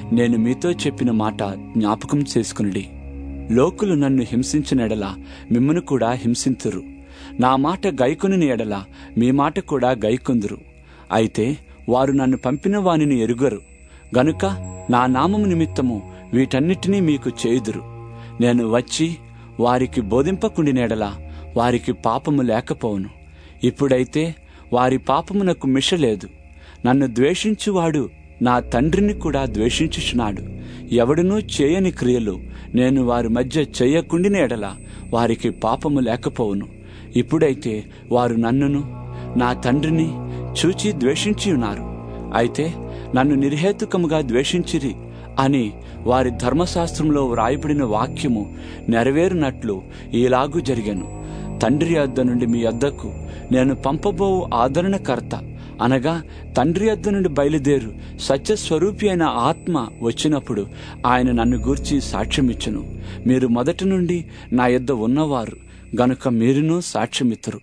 నేను మీతో చెప్పిన మాట జ్ఞాపకం చేసుకునుడి లోకులు నన్ను హింసించిన ఎడల మిమ్మను కూడా హింసింతురు నా మాట గైకొనిన ఎడల మీ మాట కూడా గైకొందురు అయితే వారు నన్ను పంపిన వానిని ఎరుగరు గనుక నా నామము నిమిత్తము వీటన్నిటినీ మీకు చేయుదురు నేను వచ్చి వారికి బోధింపకుండినెడల వారికి పాపము లేకపోవును ఇప్పుడైతే వారి పాపమునకు మిషలేదు నన్ను ద్వేషించువాడు నా తండ్రిని కూడా ద్వేషించుచున్నాడు ఎవడునూ చేయని క్రియలు నేను వారి మధ్య చేయకుండిన ఎడల వారికి పాపము లేకపోవును ఇప్పుడైతే వారు నన్నును నా తండ్రిని చూచి ద్వేషించి ఉన్నారు అయితే నన్ను నిర్హేతుకముగా ద్వేషించిరి అని వారి ధర్మశాస్త్రంలో వ్రాయబడిన వాక్యము నెరవేరునట్లు ఈలాగు జరిగాను తండ్రి యొద్ద నుండి మీ యొద్దకు నేను పంపబోవు ఆదరణకర్త అనగా తండ్రి యొద్ద నుండి బయలుదేరు సత్యస్వరూపి అయిన ఆత్మ వచ్చినప్పుడు ఆయన నన్ను గూర్చి సాక్ష్యమిచ్చును మీరు మొదటి నుండి నా యొద్ద ఉన్నవారు గనుక మీరును సాక్ష్యమిత్తరు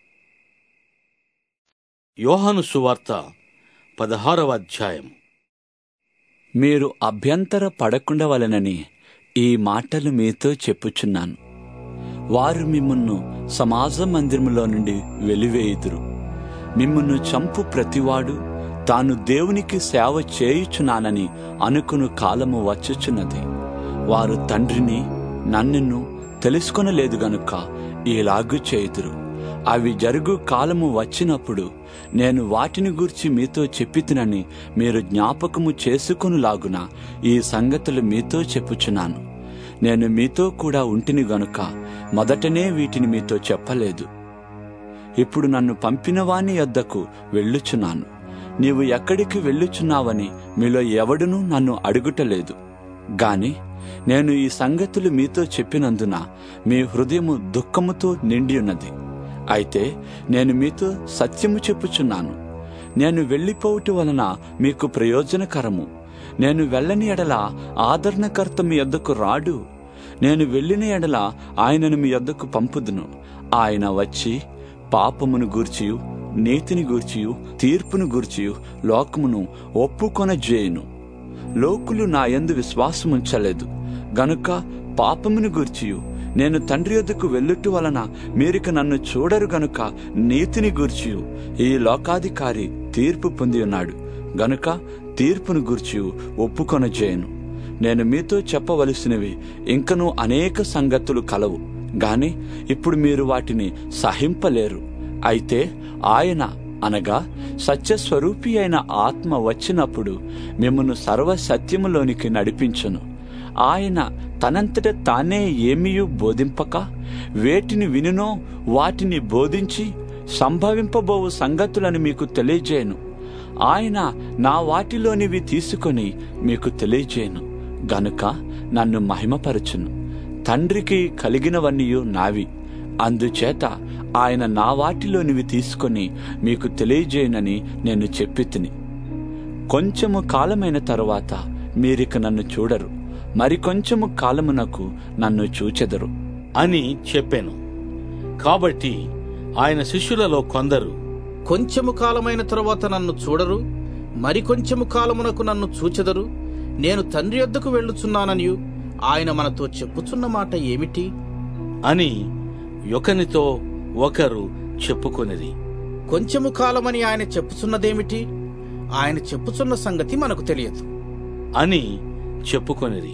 యోహాను సువార్త పదహారవ అధ్యాయం మీరు అభ్యంతర పడకుండవలనని ఈ మాటలు మీతో చెప్పుచున్నాను వారు మిమ్మును సమాజ మందిరములో నుండి వెలివేయుదురు మిమ్మును చంపు ప్రతివాడు తాను దేవునికి సేవ చేయుచున్నానని అనుకును కాలము వచ్చుచున్నది వారు తండ్రిని నన్నును తెలుసుకొనలేదు గనుక ఇలాగు చేయుదురు అవి జరుగు కాలము వచ్చినప్పుడు నేను వాటిని గూర్చి మీతో చెప్పితినని మీరు జ్ఞాపకము చేసుకొనులాగున ఈ సంగతులు మీతో చెప్పుచున్నాను నేను మీతో కూడా ఉంటిని గనుక మొదటనే వీటిని మీతో చెప్పలేదు ఇప్పుడు నన్ను పంపిన వాని యొద్దకు వెళ్ళుచున్నాను నీవు ఎక్కడికి వెళ్ళుచున్నావని మీలో ఎవడునూ నన్ను అడుగుటలేదు గాని నేను ఈ సంగతులు మీతో చెప్పినందున మీ హృదయము దుఃఖముతో నిండి ఉన్నది అయితే నేను మీతో సత్యము చెప్పుచున్నాను నేను వెళ్ళిపోవుట వలన మీకు ప్రయోజనకరము నేను వెళ్ళని ఎడల ఆదరణకర్త మీ యొద్దకు రాడు నేను వెళ్ళిన ఎడల ఆయనను మీ యొద్దకు పంపుదును ఆయన వచ్చి పాపమును గూర్చియు నీతిని గూర్చియు తీర్పును గూర్చియు లోకమును ఒప్పుకొన జేయును లోకులు నా యందు విశ్వాసముంచలేదు గనుక పాపమును గూర్చియు నేను తండ్రి యొద్దకు వెళ్ళుట వలన మీరిక నన్ను చూడరు గనుక నీతిని గూర్చియు ఈ లోకాధికారి తీర్పు పొంది ఉన్నాడు గనుక తీర్పును గూర్చియు ఒప్పుకొన చేయను నేను మీతో చెప్పవలసినవి ఇంకనూ అనేక సంగతులు కలవు గాని ఇప్పుడు మీరు వాటిని సహింపలేరు అయితే ఆయన అనగా సత్యస్వరూపి అయిన ఆత్మ వచ్చినప్పుడు మిమ్మను సర్వ సత్యములోనికి నడిపించును ఆయన తనంతట తానే ఏమీయూ బోధింపక వేటిని వినునో వాటిని బోధించి సంభవింపబోవు సంగతులను మీకు తెలియజేయను ఆయన నా వాటిలోనివి తీసుకొని మీకు తెలియజేయను గనుక నన్ను మహిమపరచును తండ్రికి కలిగినవన్నీయు నావి అందుచేత ఆయన నా వాటిలోనివి తీసుకొని మీకు తెలియజేయనని నేను చెప్పి తిని కొంచెము కాలమైన తరువాత మీరిక నన్ను చూడరు మరికొంచెము కాలమునకు నన్ను చూచెదరు అని చెప్పాను కాబట్టి ఆయన శిష్యులలో కొందరు కొంచెము కాలమైన తరువాత నన్ను చూడరు మరికొంచెము కాలమునకు నన్ను చూచెదరు నేను తండ్రి యొద్దకు వెళ్ళుచున్నాననియు ఆయన మనతో చెప్పుచున్న మాట ఏమిటి అని ఒకనితో ఒకరు చెప్పుకొనిది కొంచెము కాలమని ఆయన చెప్పుచున్నదేమిటి ఆయన చెప్పుచున్న సంగతి మనకు తెలియదు అని చెప్పుకొనిది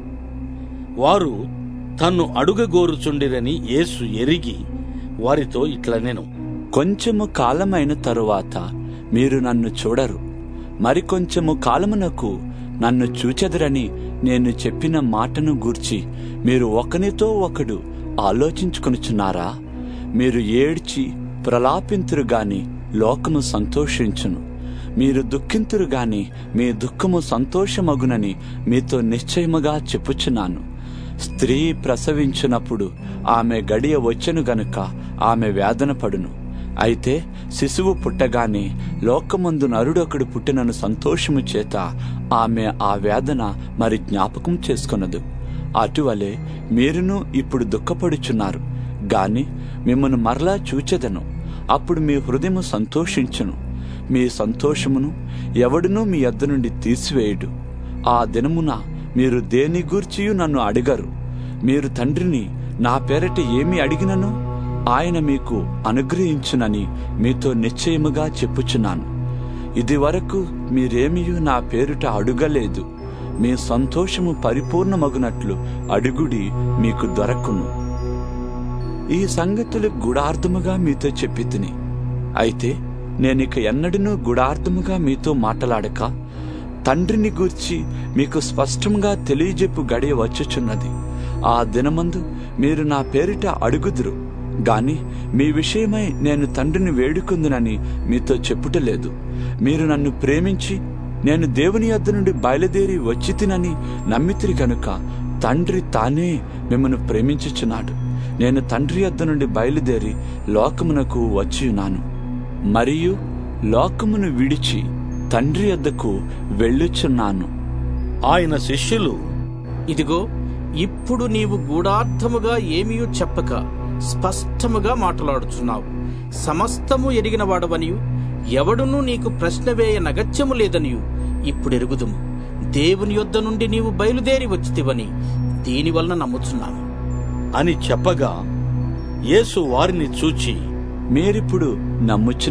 వారు తన్ను అడుగగోరుచుండిరని యేసు ఎరిగి వారితో ఇట్లనెను కొంచెము కాలమైన తరువాత మీరు నన్ను చూడరు మరికొంచెము కాలమునకు నన్ను చూచెదరని నేను చెప్పిన మాటను గూర్చి మీరు ఒకనితో ఒకడు ఆలోచించుకొనుచున్నారా మీరు ఏడ్చి ప్రలాపింతురు గాని లోకము సంతోషించును మీరు దుఃఖింతురు గాని మీ దుఃఖము సంతోషమగునని మీతో నిశ్చయముగా చెప్పుచున్నాను స్త్రీ ప్రసవించినప్పుడు ఆమె గడియ వచ్చెను గనుక ఆమె వేదన పడును అయితే శిశువు పుట్టగానే లోకమందు నరుడొకడు పుట్టినను సంతోషము చేత ఆమె ఆ వేదన మరి జ్ఞాపకం చేసుకొనదు అటువలే మీరును ఇప్పుడు దుఃఖపడుచున్నారు గాని మిమ్మను మరలా చూచెదను అప్పుడు మీ హృదయము సంతోషించును మీ సంతోషమును ఎవడునూ మీ యొద్ద నుండి తీసివేయుడు ఆ దినమున మీరు దేని గూర్చియు నన్ను అడిగరు మీరు తండ్రిని నా పేరట ఏమి అడిగినను ఆయన మీకు అనుగ్రహించునని మీతో నిశ్చయముగా చెప్పుచున్నాను ఇది వరకు మీరేమియు నా పేరుట అడుగలేదు మీ సంతోషము పరిపూర్ణమగునట్లు అడుగుడి మీకు దొరకును ఈ సంగతులు గుడార్థముగా మీతో చెప్పి తిని అయితే నేనిక ఎన్నడూ గుడార్థముగా మీతో మాటలాడక తండ్రిని గూర్చి మీకు స్పష్టంగా తెలియజెప్పు గడియ వచ్చుచున్నది ఆ దినమందు మీరు నా పేరిట అడుగుదురు గాని మీ విషయమై నేను తండ్రిని వేడుకుందునని మీతో చెప్పుటలేదు మీరు నన్ను ప్రేమించి నేను దేవుని యొద్ద నుండి బయలుదేరి వచ్చి తినని నమ్మితిరి గనుక తండ్రి తానే మిమ్మను ప్రేమించుచున్నాడు నేను తండ్రి యొద్ద నుండి బయలుదేరి లోకమునకు వచ్చియున్నాను మరియు లోకమును విడిచి తండ్రి యొద్దకు వెళ్ళుచున్నాను ఆయన శిష్యులు ఇదిగో ఇప్పుడు నీవు గూఢార్థముగా ఏమీ చెప్పక స్పష్టముగా మాట్లాడుచున్నావు సమస్తము ఎరిగిన వాడవనియు ఎవడునూ నీకు ప్రశ్న వేయ నగత్యము లేదనియు ఇప్పుడు ఎరుగుదుము దేవుని యొద్ద నుండి నీవు బయలుదేరి వచ్చితివని దీనివలన నమ్ముచున్నాము అని చెప్పగా యేసు వారిని చూచి మీరిప్పుడు నమ్ముచు